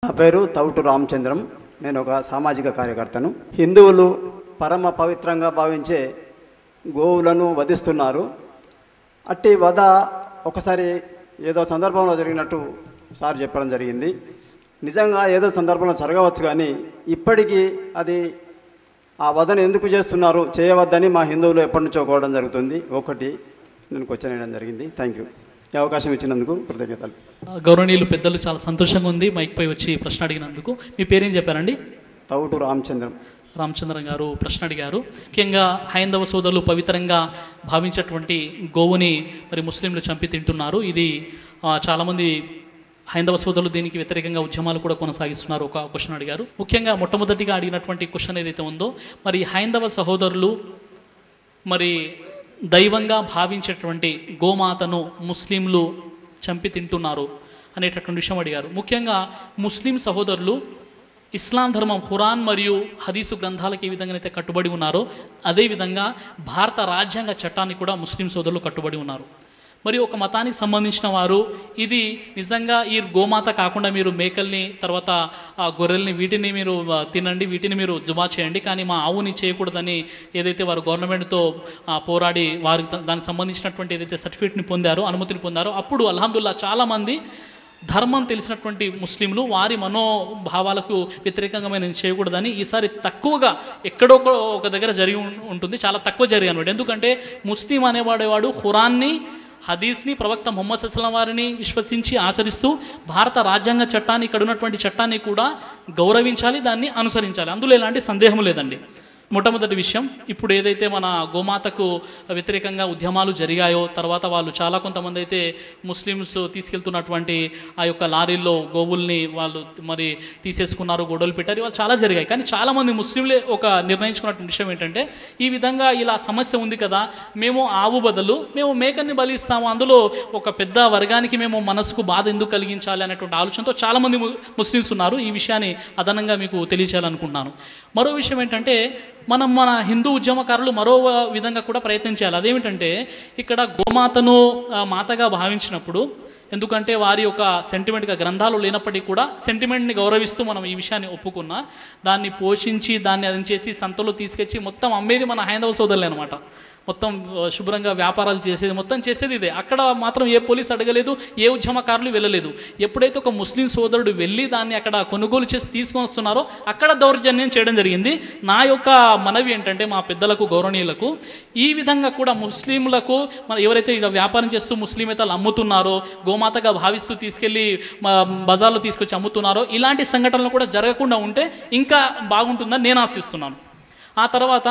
నా పేరు తౌటు రామచంద్రం నేను ఒక సామాజిక కార్యకర్తను హిందువులు పరమ పవిత్రంగా భావించే గోవులను వధిస్తున్నారు అట్టి వధ ఒకసారి ఏదో సందర్భంలో జరిగినట్టు సార్ చెప్పడం జరిగింది నిజంగా ఏదో సందర్భంలో జరగవచ్చు కానీ ఇప్పటికీ అది ఆ వధను ఎందుకు చేస్తున్నారు చేయవద్దని మా హిందువులు ఎప్పటి నుంచో కోవడం జరుగుతుంది ఒకటి నేను క్వశ్చన్ వేయడం జరిగింది థ్యాంక్ యూ ఈ అవకాశం ఇచ్చినందుకు కృతజ్ఞతలు గౌరవనీయులు పెద్దలు చాలా సంతోషంగా ఉంది మైక్ పై వచ్చి ప్రశ్న అడిగినందుకు మీ పేరేం చెప్పారండి తౌటు రామచంద్రం రామచంద్రం గారు ప్రశ్న అడిగారు ముఖ్యంగా హైందవ సోదరులు పవిత్రంగా భావించేటువంటి గోవుని మరి ముస్లింలు చంపి తింటున్నారు ఇది ఆ, చాలామంది హైందవ సోదరులు దీనికి వ్యతిరేకంగా ఉద్యమాలు కూడా కొనసాగిస్తున్నారు ఒక క్వశ్చన్ అడిగారు ముఖ్యంగా మొట్టమొదటిగా అడిగినటువంటి క్వశ్చన్ ఏదైతే ఉందో మరి హైందవ సహోదరులు మరి దైవంగా భావించేటువంటి గోమాతను ముస్లింలు చంపి తింటున్నారు అనేటటువంటి విషయం అడిగారు ముఖ్యంగా ముస్లిం సహోదరులు ఇస్లాం ధర్మం ఖురాన్ మరియు హదీసు గ్రంథాలకు ఏ విధంగానైతే కట్టుబడి ఉన్నారో అదేవిధంగా భారత రాజ్యాంగ చట్టాన్ని కూడా ముస్లిం సోదరులు కట్టుబడి ఉన్నారు మరి ఒక మతానికి సంబంధించిన వారు ఇది నిజంగా ఈ గోమాత కాకుండా మీరు మేకల్ని తర్వాత ఆ గొర్రెల్ని వీటిని మీరు ఆ, తినండి వీటిని మీరు జుమా చేయండి కానీ మా ఆవుని చేయకూడదని ఏదైతే వారు గవర్నమెంట్తో ఆ, పోరాడి వారికి ద- దానికి సంబంధించినటువంటి ఏదైతే సర్టిఫికేట్ని పొందారో అనుమతిని పొందారో అప్పుడు అల్హమ్దుల్లా చాలామంది ధర్మం తెలిసినటువంటి ముస్లింలు వారి మనోభావాలకు వ్యతిరేకంగా మేము చేయకూడదని ఈసారి తక్కువగా ఎక్కడో ఒక- ఒక దగ్గర జరిగి ఉం- ఉంటుంది చాలా తక్కువ జరిగి అనమాట ఎందుకంటే ముస్లిం అనేవాడేవాడు ఖురాన్ని హదీస్ని ప్రవక్త ముహమ్మద్ అస్లం వారిని విశ్వసించి ఆచరిస్తూ భారత రాజ్యాంగ చట్టాన్ని ఇక్కడ ఉన్నటువంటి చట్టాన్ని కూడా గౌరవించాలి దాన్ని అనుసరించాలి అందులో ఎలాంటి సందేహం లేదండి మొట్టమొదటి విషయం ఇప్పుడు ఏదైతే మన గోమాతకు వ్యతిరేకంగా ఉద్యమాలు జరిగాయో తర్వాత వాళ్ళు చాలా కొంతమంది అయితే ముస్లిమ్స్ తీసుకెళ్తున్నటువంటి ఆ యొక్క లారీల్లో గోవుల్ని వాళ్ళు మరి తీసేసుకున్నారు గొడవలు పెట్టారు ఇవాళ చాలా జరిగాయి కానీ చాలామంది ముస్లింలే ఒక నిర్ణయించుకున్నటువంటి విషయం ఏంటంటే ఈ విధంగా ఇలా సమస్య ఉంది కదా మేము ఆవు బదులు మేము మేకని బలిస్తాము అందులో ఒక పెద్ద వర్గానికి మేము మనసుకు బాధ ఎందుకు కలిగించాలి అనేటువంటి ఆలోచనతో చాలామంది ము- ముస్లిమ్స్ ఉన్నారు ఈ విషయాన్ని అదనంగా మీకు తెలియచేయాలనుకుంటున్నాను మరో విషయం ఏంటంటే మనం మన హిందూ ఉద్యమకారులు మరో విధంగా కూడా ప్రయత్నం చేయాలి అదేమిటంటే ఇక్కడ గోమాతను ఆ, మాతగా భావించినప్పుడు ఎందుకంటే వారి యొక్క సెంటిమెంట్గా గ్రంథాలు లేనప్పటికీ కూడా సెంటిమెంట్ని గౌరవిస్తూ మనం ఈ విషయాన్ని ఒప్పుకున్నా దాన్ని పోషించి దాన్ని అది చేసి సంతలో తీసుకొచ్చి మొత్తం అమ్మేది మన హైందవ సోదరులే అనమాట మొత్తం ఆ, శుభ్రంగా వ్యాపారాలు చేసేది మొత్తం చేసేది ఇదే అక్కడ మాత్రం ఏ పోలీస్ అడగలేదు ఏ ఉద్యమకారులు వెళ్ళలేదు ఎప్పుడైతే ఒక ముస్లిం సోదరుడు వెళ్ళి దాన్ని అక్కడ కొనుగోలు చేసి తీసుకొని వస్తున్నారో అక్కడ దౌర్జన్యం చేయడం జరిగింది నా యొక్క మనవి ఏంటంటే మా పెద్దలకు గౌరవనీయులకు ఈ విధంగా కూడా ముస్లింలకు మన ఎవరైతే ఇలా వ్యాపారం చేస్తూ ముస్లిమేతలు అమ్ముతున్నారో గోమాతగా భావిస్తూ తీసుకెళ్ళి మా బజార్లో తీసుకొచ్చి అమ్ముతున్నారో ఇలాంటి సంఘటనలు కూడా జరగకుండా ఉంటే ఇంకా బాగుంటుందని నేను ఆశిస్తున్నాను ఆ తర్వాత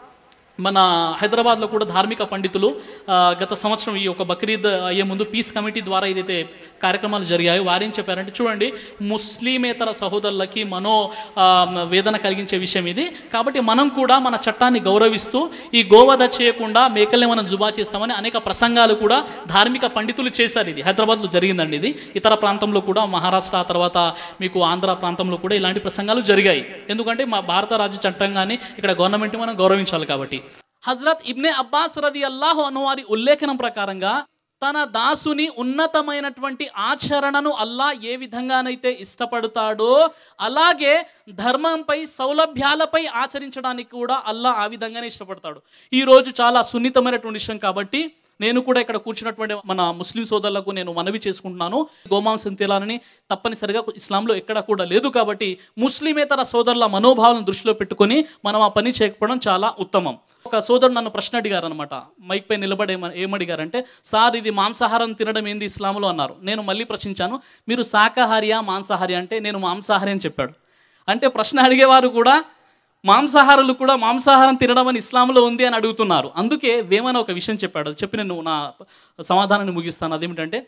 మన హైదరాబాద్లో కూడా ధార్మిక పండితులు ఆ, గత సంవత్సరం ఈ యొక్క బక్రీద్ అయ్యే ముందు పీస్ కమిటీ ద్వారా ఏదైతే కార్యక్రమాలు జరిగాయో వారేం చెప్పారంటే చూడండి ముస్లిమేతర సహోదరులకి మనో ఆ, వేదన కలిగించే విషయం ఇది కాబట్టి మనం కూడా మన చట్టాన్ని గౌరవిస్తూ ఈ గోవధ చేయకుండా మేకల్ని మనం జుబా చేస్తామని అనేక ప్రసంగాలు కూడా ధార్మిక పండితులు చేశారు ఇది హైదరాబాద్లో జరిగిందండి ఇది ఇతర ప్రాంతంలో కూడా మహారాష్ట్ర ఆ తర్వాత మీకు ఆంధ్ర ప్రాంతంలో కూడా ఇలాంటి ప్రసంగాలు జరిగాయి ఎందుకంటే మా భారత రాజ్య చట్టంగానే ఇక్కడ గవర్నమెంట్ మనం గౌరవించాలి కాబట్టి హజరత్ ఇబ్నే అబ్బాస్ రది అల్లాహు అను వారి ఉల్లేఖనం ప్రకారంగా తన దాసుని ఉన్నతమైనటువంటి ఆచరణను అల్లా ఏ విధంగానైతే ఇష్టపడతాడో అలాగే ధర్మంపై సౌలభ్యాలపై ఆచరించడానికి కూడా అల్లా ఆ విధంగానే ఇష్టపడతాడు ఈ రోజు చాలా సున్నితమైనటువంటి విషయం కాబట్టి నేను కూడా ఇక్కడ కూర్చున్నటువంటి మన ముస్లిం సోదరులకు నేను మనవి చేసుకుంటున్నాను గోమాంసం తినాలని తప్పనిసరిగా ఇస్లాంలో ఎక్కడ కూడా లేదు కాబట్టి ముస్లిమేతర సోదరుల మనోభావాలను దృష్టిలో పెట్టుకొని మనం ఆ పని చేయకపోవడం చాలా ఉత్తమం ఒక సోదరుడు నన్ను ప్రశ్న అడిగారు అనమాట మైక్ పై నిలబడి ఏమ- ఏమడిగారంటే సార్ ఇది మాంసాహారం తినడం ఏంది ఇస్లాంలో అన్నారు నేను మళ్ళీ ప్రశ్నించాను మీరు శాకాహారియా మాంసాహారి అంటే నేను మాంసాహారి అని చెప్పాడు అంటే ప్రశ్న అడిగేవారు కూడా మాంసాహారులు కూడా మాంసాహారం తినడం అని ఇస్లాంలో ఉంది అని అడుగుతున్నారు అందుకే వేమన ఒక విషయం చెప్పాడు చెప్పి నేను నా సమాధానాన్ని ముగిస్తాను అదేమిటంటే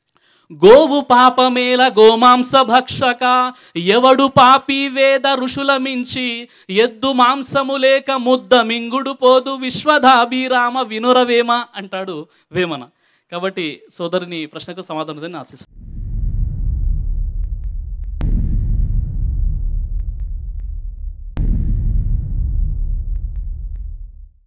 గోవు పాపమేల గోమాంస భక్షక ఎవడు పాపి వేద ఋషుల మించి ఎద్దు మాంసము లేక ముద్ద మింగుడు పోదు విశ్వధాభిరామ వినురవేమ అంటాడు వేమన కాబట్టి సోదరుని ప్రశ్నకు సమాధానం ఆశిస్తాను